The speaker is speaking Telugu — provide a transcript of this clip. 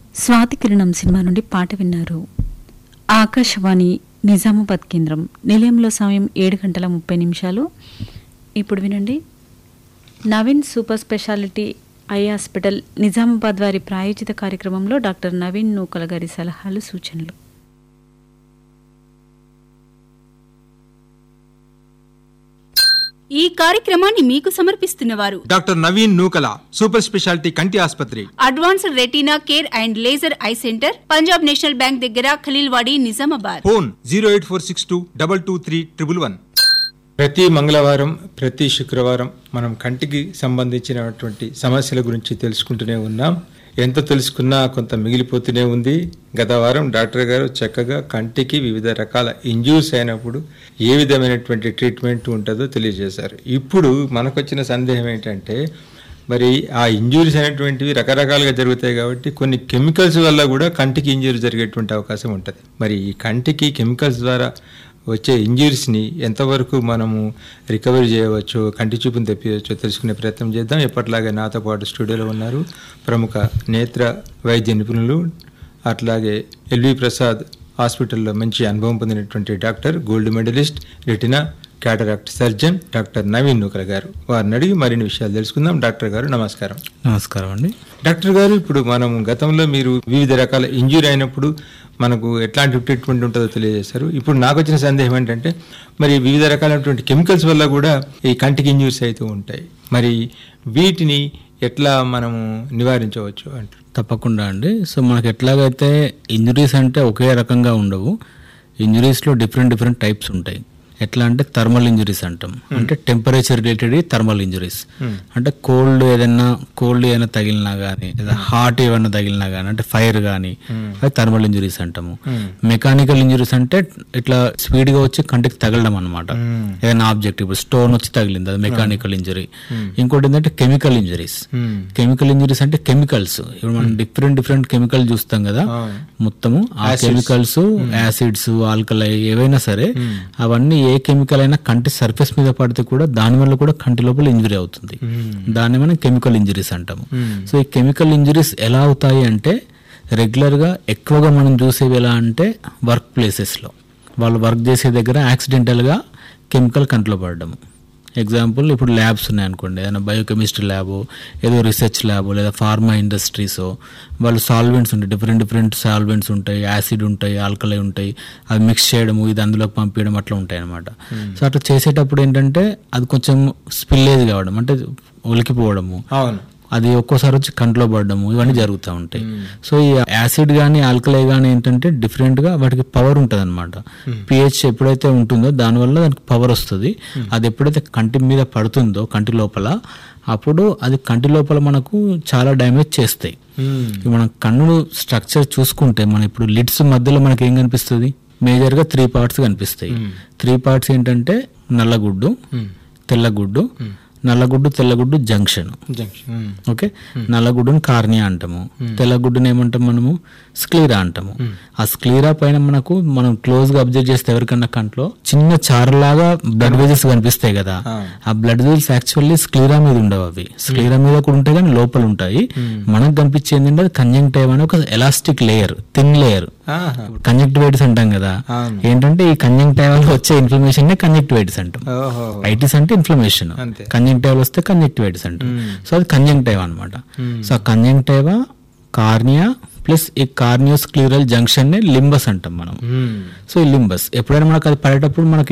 స్వాతి కిరణం సినిమా నుండి పాట విన్నారు ఆకాశవాణి నిజామాబాద్ కేంద్రం నిలయంలో సమయం ఏడు గంటల ముప్పై నిమిషాలు ఇప్పుడు వినండి Naveen super speciality eye hospital Nizamabad వారి ప్రాయోజిత కార్యక్రమంలో డాక్టర్ నవీన్ నూకల గారి సలహాలు సూచనలు ఈ కార్యక్రమాన్ని మీకు సమర్పిస్తున్నవారు doctor Naveen Nukala super speciality కంటి ఆసుపత్రి advanced retina care and laser eye centre Punjab National Bank దగ్గర Khaleelwadi Nizamabad phone zero eight four six two double two three triple one ప్రతి మంగళవారం ప్రతి శుక్రవారం మనం కంటికి సంబంధించినటువంటి సమస్యల గురించి తెలుసుకుంటూనే ఉన్నాం ఎంత తెలుసుకున్నా కొంత మిగిలిపోతూనే ఉంది గత వారం డాక్టర్ గారు చక్కగా కంటికి వివిధ రకాల ఇంజ్యూర్స్ అయినప్పుడు ఏ విధమైనటువంటి ట్రీట్మెంట్ ఉంటుందో తెలియజేశారు ఇప్పుడు మనకొచ్చిన సందేహం ఏంటంటే మరి ఆ ఇంజురీస్ అనేటువంటివి రకరకాలుగా జరుగుతాయి కాబట్టి కొన్ని కెమికల్స్ వల్ల కూడా కంటికి ఇంజురీ జరిగేటువంటి అవకాశం ఉంటుంది మరి ఈ కంటికి కెమికల్స్ ద్వారా వచ్చే ఇంజురీస్ని ఎంతవరకు మనము రికవరీ చేయవచ్చు కంటి చూపును తెప్పించవచ్చు తెలుసుకునే ప్రయత్నం చేద్దాం ఎప్పటిలాగే నాతో పాటు స్టూడియోలో ఉన్నారు ప్రముఖ నేత్ర వైద్య నిపుణులు అట్లాగే ఎల్వి ప్రసాద్ హాస్పిటల్లో మంచి అనుభవం పొందినటువంటి doctor gold medalist retina cataract surgeon doctor Naveen Nukala గారు వారిని అడిగి మరిన్ని విషయాలు తెలుసుకుందాం డాక్టర్ గారు నమస్కారం నమస్కారం అండి డాక్టర్ గారు ఇప్పుడు మనం గతంలో మీరు వివిధ రకాల ఇంజురీ అయినప్పుడు మనకు ఎట్లాంటి ట్రీట్మెంట్ ఉంటుందో తెలియజేశారు ఇప్పుడు నాకు వచ్చిన సందేహం ఏంటంటే మరి వివిధ రకాలైనటువంటి కెమికల్స్ వల్ల కూడా ఈ కంటికి ఇంజురీస్ అవుతూ ఉంటాయి మరి వీటిని ఎట్లా మనము నివారించవచ్చు అంటారు తప్పకుండా అండి సో మనకి ఎట్లాగైతే ఇంజురీస్ అంటే ఒకే రకంగా ఉండవు ఇంజురీస్లో డిఫరెంట్ డిఫరెంట్ టైప్స్ ఉంటాయి ఎట్లా అంటే థర్మల్ ఇంజురీస్ అంటాం అంటే టెంపరేచర్ రిలేటెడ్ థర్మల్ ఇంజురీస్ అంటే కోల్డ్ ఏదైనా కోల్డ్ ఏదైనా తగిలినా కానీ లేదా హాట్ ఏమైనా తగిలినా కానీ అంటే ఫైర్ కానీ అది థర్మల్ ఇంజురీస్ అంటాము మెకానికల్ ఇంజురీస్ అంటే ఇట్లా స్పీడ్ గా వచ్చి కంటికి తగలడం అనమాట ఏదైనా ఆబ్జెక్ట్ ఇప్పుడు స్టోన్ వచ్చి తగిలింది అది మెకానికల్ ఇంజరీ ఇంకోటి ఏంటంటే కెమికల్ ఇంజరీస్ కెమికల్ ఇంజరీస్ అంటే కెమికల్స్ ఇప్పుడు మనం డిఫరెంట్ డిఫరెంట్ కెమికల్ చూస్తాం కదా మొత్తము ఆ కెమికల్స్ యాసిడ్స్ ఆల్కలై ఏవైనా సరే అవన్నీ ఏ కెమికల్ అయినా కంటి సర్ఫేస్ మీద పడితే కూడా దాని వల్ల కూడా కంటి లోపల ఇంజరీ అవుతుంది దాన్ని మనం కెమికల్ ఇంజరీస్ అంటాము సో ఈ కెమికల్ ఇంజరీస్ ఎలా అవుతాయి అంటే రెగ్యులర్ గా ఎక్కువగా మనం చూసేవి ఎలా అంటే వర్క్ ప్లేసెస్ లో వాళ్ళు వర్క్ చేసే దగ్గర యాక్సిడెంటల్ గా కెమికల్ కంట్లో పడడం ఎగ్జాంపుల్ ఇప్పుడు ల్యాబ్స్ ఉన్నాయనుకోండి ఏదైనా బయోకెమిస్ట్రీ ల్యాబ్ ఏదో రీసెర్చ్ ల్యాబ్ లేదా ఫార్మా ఇండస్ట్రీస్ వాళ్ళు సాల్వెంట్స్ ఉంటాయి డిఫరెంట్ డిఫరెంట్ సాల్వెంట్స్ ఉంటాయి యాసిడ్ ఉంటాయి ఆల్కలై ఉంటాయి అవి మిక్స్ చేయడము ఇది అందులోకి పంపించడం అట్లా ఉంటాయి అనమాట సో అట్లా చేసేటప్పుడు ఏంటంటే అది కొంచెం స్పిల్లేజ్ కావడం అంటే ఒలికిపోవడము అవును అది ఒక్కోసారి వచ్చి కంట్లో పడడము ఇవన్నీ జరుగుతూ ఉంటాయి సో ఈ యాసిడ్ కానీ ఆల్కలై కానీ ఏంటంటే డిఫరెంట్ గా వాటికి పవర్ ఉంటుంది అనమాట పిహెచ్ ఎప్పుడైతే ఉంటుందో దానివల్ల దానికి పవర్ వస్తుంది అది ఎప్పుడైతే కంటి మీద పడుతుందో కంటి లోపల అప్పుడు అది కంటి లోపల మనకు చాలా డ్యామేజ్ చేస్తాయి ఇప్పుడు మనం కన్ను స్ట్రక్చర్ చూసుకుంటే మన ఇప్పుడు లిడ్స్ మధ్యలో మనకి ఏం కనిపిస్తుంది మేజర్ గా త్రీ పార్ట్స్ కనిపిస్తాయి త్రీ పార్ట్స్ ఏంటంటే నల్లగుడ్డు తెల్లగుడ్డు నల్లగుడ్డు తెల్లగుడ్డు జంక్షన్ జంక్షన్ ఓకే నల్లగుడ్డుని కార్నియా అంటాము తెల్లగుడ్డుని ఏమంటాం మనము స్క్లీరా అంటాము ఆ స్క్లీరా పైన మనకు మనం క్లోజ్ గా అబ్జర్వ్ చేస్తే ఎవరికన్నా కంట్లో చిన్న చారలాగా బ్లడ్ వెజల్స్ కనిపిస్తాయి కదా ఆ బ్లడ్ వెజల్స్ యాక్చువల్లీ స్క్లీరా మీద ఉండవు అవి స్క్లీరా మీద కూడా ఉంటాయి కానీ లోపల ఉంటాయి మనకు కనిపించేది ఏంటంటే అది కంజంక్టైవ్ అనే ఒక ఎలాస్టిక్ లేయర్ థిన్ లేయర్ ఆహా. కంజంక్టివైటిస్ అంటాం కదా అవును. ఏంటంటే ఈ కంజంక్టైవ్ వల్ల వచ్చే ఇన్ఫ్లమేషన్ నే కంజంక్టివైటిస్ అంటాం ఓహో ఐటిస్ అంటే ఇన్ఫ్లమేషన్ అంతే. కంజంక్టైవ్ వస్తే కంజంక్టివైటిస్ అంటాం సో అది కంజంక్టైవ్ అనమాట సో ఆ కంజంక్టైవా కార్నియా ప్లస్ ఈ కార్నియోస్ క్లియరల్ జంక్షన్ ని లింబస్ అంటాం మనం మ్మ్. సో ఈ లింబస్ ఎప్పుడైనా మనకు అది పడేటప్పుడు మనకి